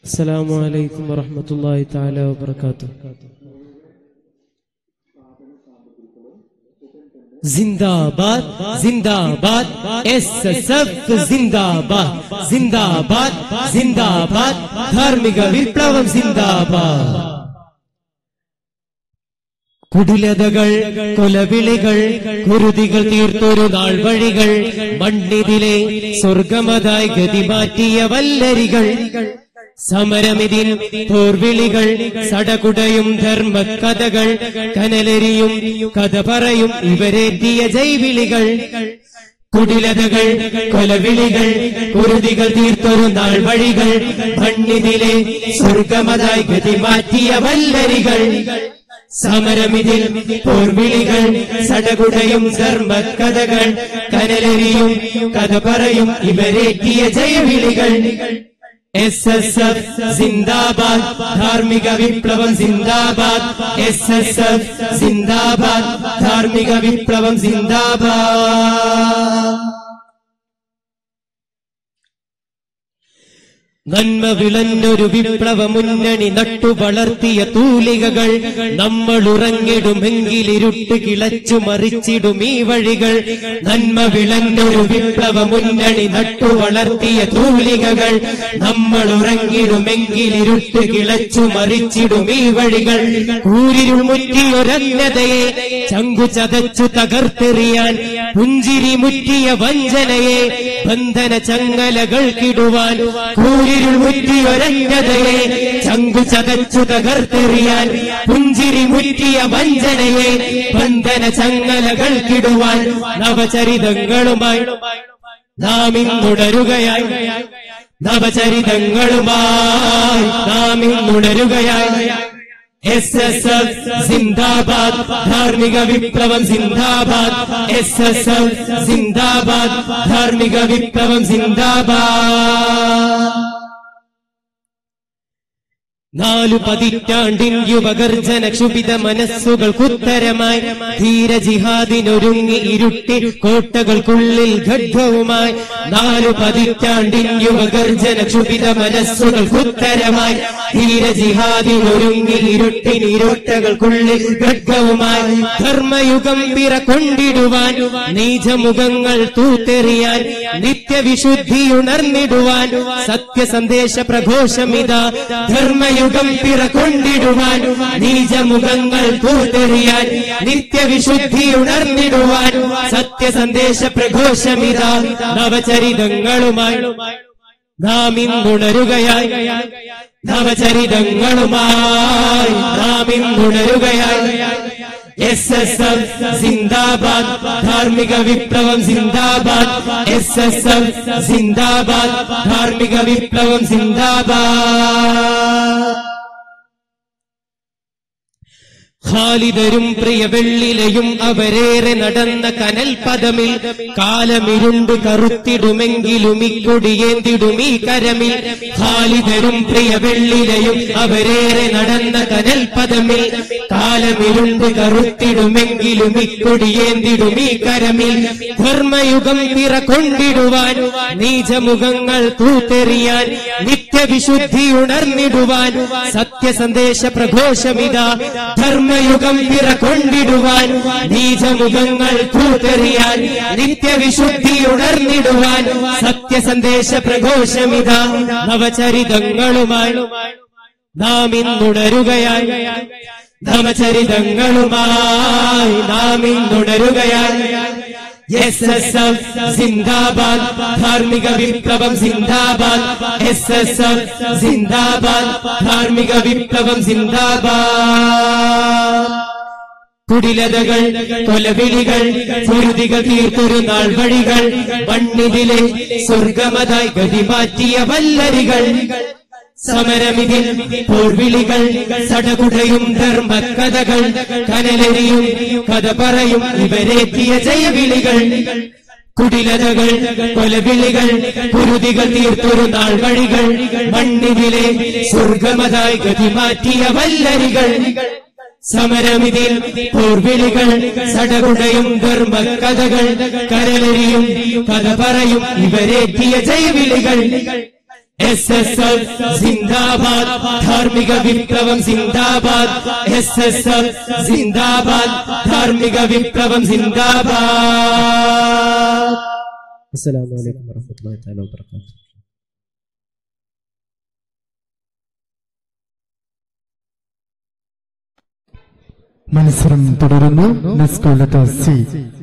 السلام عليكم ورحمة الله تعالى وبركاته ജിന്ദാബാദ് ജിന്ദാബാദ് S S F ജിന്ദാബാദ് ജിന്ദാബാദ് ജിന്ദാബാദ് ധാർമ്മിക വിപ്ലവം ജിന്ദാബാദ് കുടിലതകൾ കൊലവിളികൾ കുരുതികൾ തീർത്തൊരു നാൾ വഴികൾ മണ്ണിതിലെ സ്വർഗമതായി ഗതി മാറ്റിയ വല്ലരികൾ സമരമിതിൻ പോർവിളികൾ സടകുടയും ധർമ്മകഥകൾ കനലരിയും കഥ പറയും ഇവരേറ്റിയ ജൈവിളികൾ കുടിലതകൾ കൊലവിളികൾ കുരുതികൾ തീർത്തൊരു നാൾ വഴികൾ മണ്ണിതിലെ സ്വർഗമതായി ഗതി മാറ്റിയ വല്ലരികൾ സമരമിതിൽ പോർവിളികൾ സടകുടയും ധർമ്മകഥകൾ കനലരിയും കഥ പറയും ഇവരേറ്റിയ ജയവിളികൾ എസ് എസ് എഫ് സിന്ദാബാദ് ധാർമ്മിക വിപ്ലവം സിന്ദാബാദ് എസ് എസ് എഫ് സിന്ദാബാദ് ധാർമ്മിക വിപ്ലവം സിന്ദാബാദ് നന്മ വിളഞ്ഞൊരു വിപ്ലവ മുന്നണി നട്ടു വളർത്തിയ തൂലികകൾ നമ്മൾ ഉറങ്ങിടുമെങ്കിൽ ഇരുട്ട് കിളച്ചു മറിച്ചിടും ഈ വഴികൾ നന്മ വിളഞ്ഞൊരു വിപ്ലവ മുന്നണി നട്ടു വളർത്തിയ തൂലികകൾ നമ്മൾ ഉറങ്ങിടുമെങ്കിൽ ഇരുട്ട് കിളച്ചു മറിച്ചിടും ഈ വഴികൾ കൂരിരുൾ മുറ്റിയൊരന്യതയെ ചങ്കു ചതച്ചു തകർത്തെറിയാൻ പുഞ്ചിരി മുറ്റിയ വഞ്ചനയെ ബന്ധന ചങ്ങലകൾക്കിടുവാൻ കൂരിരുൾ മുറ്റിയൊരന്യതയെ ചങ്കു ചതച്ചു തകർത്തെറിയാൻ പുഞ്ചിരി മുറ്റിയ വഞ്ചനയെ ബന്ധന ചങ്ങലകൾക്കിടുവാൻ നവചരിതങ്ങളുമായി നാം ഇന്നുടരുകയായി നവചരിതങ്ങളുമായി നാം ഇന്നുണരുകയായി എസ് എസ് എഫ് സിന്ദാബാദ് ധാർമ്മിക വിപ്ലവം സിന്ദാബാദ് എസ് എസ് എഫ് സിന്ദാബാദ് ധാർമ്മിക വിപ്ലവം സിന്ദാബാദ് നാലു പതിറ്റാണ്ടിൻ യുവഗർജന ക്ഷുഭിത മനസ്സുകൾക്കുത്തരമായി ധീര ജിഹാദിനൊരുങ്ങി ഇരുട്ടി കോട്ടകൾക്കുള്ളിൽ ഖഡ്ഗവുമായി നാലു പതിറ്റാണ്ടിൻ യുവഗർജന ക്ഷുഭിത മനസ്സുകൾക്കുത്തരമായി ധീര ജിഹാദിനൊരുങ്ങി ഇരുട്ടിൻ ഇരുട്ടകൾക്കുള്ളിൽ ഖഡ്ഗവുമായി ധർമ്മയുഗം പിറ കൊണ്ടിടുവാൻ നീചമുഖങ്ങൾ തൂത്തെറിയാൻ നിത്യവിശുദ്ധി ഉണർന്നിടുവാൻ സത്യസന്ദേശ പ്രഘോഷമിതാ ധർമ്മയുഗം പിറ കൊണ്ടിടുവാൻ നീചമുഖങ്ങൾ തൂത്തെറിയാൻ നിത്യവിശുദ്ധി ഉണർന്നിടുവാൻ സത്യസന്ദേശ പ്രഘോഷമിതാ നവചരിതങ്ങളുമായി നാം ഇന്നുണരുകയായി നവചരിതങ്ങളുമായി നാം ഇന്നുണരുകയായി എസ് എസ് എഫ് സിന്ദാബാദ് ധാർമ്മിക വിപ്ലവം സിന്ദാബാദ് എസ് എസ് എഫ് സിന്ദാബാദ് ധാർമ്മിക വിപ്ലവം സിന്ദാബാദ് ഖാലിദരും പ്രിയ വെള്ളിലയും അവരേറെ നടന്ന കനൽ പദമിൽ കാലമിരുണ്ട് കറുത്തിടുമെങ്കിലും ഇക്കൊടിയേന്തിടും ഈ കരമിൽ ഖാലിദരും പ്രിയ വെള്ളിലയും അവരേറെ നടന്ന കനൽ പദമിൽ കാലമിരുണ്ട് കറുത്തിടുമെങ്കിലും ഇക്കൊടിയേന്തിടും ഈ കരമിൽ ധർമ്മയുഗം പിറ കൊണ്ടിടുവാൻ നീചമുഖങ്ങൾ തൂത്തെറിയാൻ നിത്യവിശുദ്ധി ഉണർന്നിടുവാൻ സത്യസന്ദേശ പ്രഘോഷമിതാ ധർമ്മയുഗം പിറ കൊണ്ടിടുവാൻ നീചമുഖങ്ങൾ തൂത്തെറിയാൻ നിത്യവിശുദ്ധി ഉണർന്നിടുവാൻ സത്യസന്ദേശ പ്രഘോഷമിതാ നവചരിതങ്ങളുമായി നാം ഇന്നുണരുകയായി നവചരിതങ്ങളുമായി നാം ഇന്നുണരുകയായി എസ് എസ് എഫ് സിന്ദാബാദ് ധാർമ്മിക വിപ്ലവം സിന്ദാബാദ് എസ് എസ് എഫ് സിന്ദാബാദ് ധാർമ്മിക വിപ്ലവം സിന്ദാബാദ് കുടിലതകൾ കൊലവിളികൾ പൊരുതികൾ തീർത്തൊരു നാൾ വഴികൾ മണ്ണിതിലെ സ്വർഗമതായി ഗതി മാറ്റിയ വല്ലരികൾ സമരമിതിൽ പോർവിളികൾ സടകുടയും ധർമ്മകഥകൾ കനലരിയും കഥ പറയും ഇവരേറ്റിയ ജയവിളികൾ കുടിലതകൾ കൊലവിളികൾ കുരുതികൾ തീർത്തൊരു നാൾ വഴികൾ മണ്ണിതിലെ സ്വർഗമതായി ഗതി മാറ്റിയ വല്ലരികൾ സമരമിതിൽ പോർവിളികൾ സടകുടയും ധർമ്മകഥകൾ കരലരിയും കഥ പറയും ഇവരേറ്റിയ ജയവിളികൾ എസ് എസ് എഫ് സിന്ദാബാദ് ധാർമ്മിക വിപ്ലവം സിന്ദാബാദ് എസ് എസ് എഫ് സിന്ദാബാദ് ധാർമ്മിക വിപ്ലവം സിന്ദാബാദ് അസ്സലാമു അലൈക്കും വറഹ്മത്തുള്ളാഹി തആല വബറകാതുഹു മത്സരം തുടരുന്നു നെസ്കോലത്ത് സി